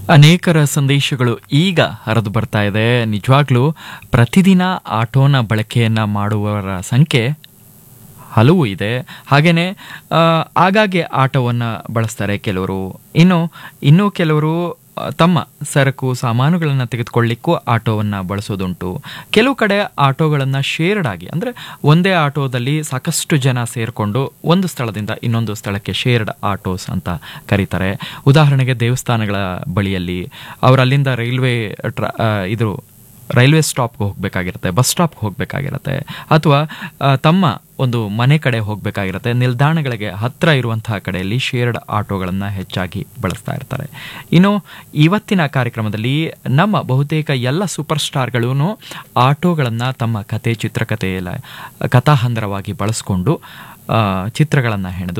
ಅನೇಕರ ಸಂದೇಶಗಳು ಈಗ ಹರಿದು ಬರ್ತಾ ಇದೆ ನಿಜವಾಗ್ಲೂ ಪ್ರತಿದಿನ ಆಟೋನ ಬಳಕೆಯನ್ನ ಮಾಡುವವರ ಸಂಖ್ಯೆ ಹಲವು ಇದೆ ಹಾಗೆಯೇ ಆಗಾಗ್ಗೆ ಆಟೋವನ್ನು ಬಳಸ್ತಾರೆ ಕೆಲವರು ಇನ್ನು ಇನ್ನೂ ಕೆಲವರು ಆ, ತಮ್ಮ ಸರಕು ಸಾಮಾನುಗಳನ್ನು ತೆಗೆದುಕೊಳ್ಳಿಕ್ಕೂ ಆಟೋವನ್ನು ಬಳಸೋದುಂಟು ಕೆಲವು ಕಡೆ ಆಟೋಗಳನ್ನು ಶೇರ್ಡ್ ಆಗಿ ಅಂದರೆ ಒಂದೇ ಆಟೋದಲ್ಲಿ ಸಾಕಷ್ಟು ಜನ ಸೇರಿಕೊಂಡು ಒಂದು ಸ್ಥಳದಿಂದ ಇನ್ನೊಂದು ಸ್ಥಳಕ್ಕೆ ಶೇರ್ಡ್ ಆಟೋಸ್ ಅಂತ ಕರೀತಾರೆ ಉದಾಹರಣೆಗೆ ದೇವಸ್ಥಾನಗಳ ಬಳಿಯಲ್ಲಿ ಅವರು ಅಲ್ಲಿಂದ ರೈಲ್ವೆ ಟ್ರಾ ಆ, ಇದು ರೈಲ್ವೆ ಸ್ಟಾಪ್ಗೆ ಹೋಗಬೇಕಾಗಿರುತ್ತೆ ಬಸ್ ಸ್ಟಾಪ್ಗೆ ಹೋಗಬೇಕಾಗಿರುತ್ತೆ ಅಥವಾ ಆ, ತಮ್ಮ ಒಂದು ಮನೆ ಕಡೆ ಹೋಗಬೇಕಾಗಿರುತ್ತೆ ನಿಲ್ದಾಣಗಳಿಗೆ ಹತ್ತಿರ ಇರುವಂತಹ ಕಡೆಯಲ್ಲಿ ಶೇರ್ಡ್ ಆಟೋಗಳನ್ನು ಹೆಚ್ಚಾಗಿ ಬಳಸ್ತಾ ಇರ್ತಾರೆ ಇನ್ನು ಇವತ್ತಿನ ಕಾರ್ಯಕ್ರಮದಲ್ಲಿ ನಮ್ಮ ಬಹುತೇಕ ಎಲ್ಲ ಸೂಪರ್ ಸ್ಟಾರ್ಗಳೂ ಆಟೋಗಳನ್ನು ತಮ್ಮ ಕತೆ ಚಿತ್ರಕಥೆಯಲ್ಲ ಕಥಾಹಂದರವಾಗಿ ಬಳಸ್ಕೊಂಡು ಚಿತ್ರಗಳನ್ನು ಹೆಣೆದು